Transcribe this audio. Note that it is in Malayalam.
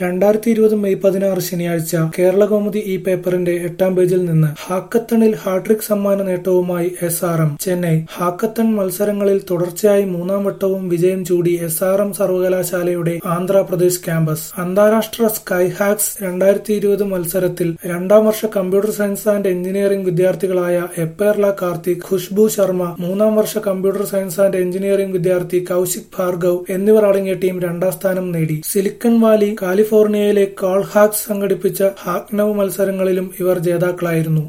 രണ്ടായിരത്തി ഇരുപത് മെയ് പതിനാറ് ശനിയാഴ്ച കേരളകൗമുദി ഈ പേപ്പറിന്റെ എട്ടാം പേജിൽ നിന്ന് ഹാക്കത്തണിൽ ഹാട്രിക് സമ്മാന നേട്ടവുമായി S R M Chennai hackathon മത്സരങ്ങളിൽ തുടർച്ചയായി മൂന്നാം വട്ടവും വിജയം ചൂടി എസ് ആർ എം സർവകലാശാലയുടെ ആന്ധ്രാപ്രദേശ് ക്യാമ്പസ് അന്താരാഷ്ട്ര സ്കൈ ഹാക്സ് രണ്ടായിരത്തി ഇരുപത് മത്സരത്തിൽ രണ്ടാം വർഷ കമ്പ്യൂട്ടർ സയൻസ് ആൻഡ് എഞ്ചിനീയറിംഗ് വിദ്യാർത്ഥികളായ എപ്പേർല കാർത്തിക് ഖുഷ്ബു ശർമ്മ മൂന്നാം വർഷ കമ്പ്യൂട്ടർ സയൻസ് ആൻഡ് എഞ്ചിനീയറിംഗ് വിദ്യാർത്ഥി കൌശിക് ഭാർഗവ് എന്നിവർ അടങ്ങിയ ടീം രണ്ടാം സ്ഥാനം നേടി സിലിക്കൺ വാലി കാലിഫോർണിയയിലെ കോൾഹാക്സ് സംഘടിപ്പിച്ച ഹാക്നവ് മത്സരങ്ങളിലും ഇവർ ജേതാക്കളായിരുന്നു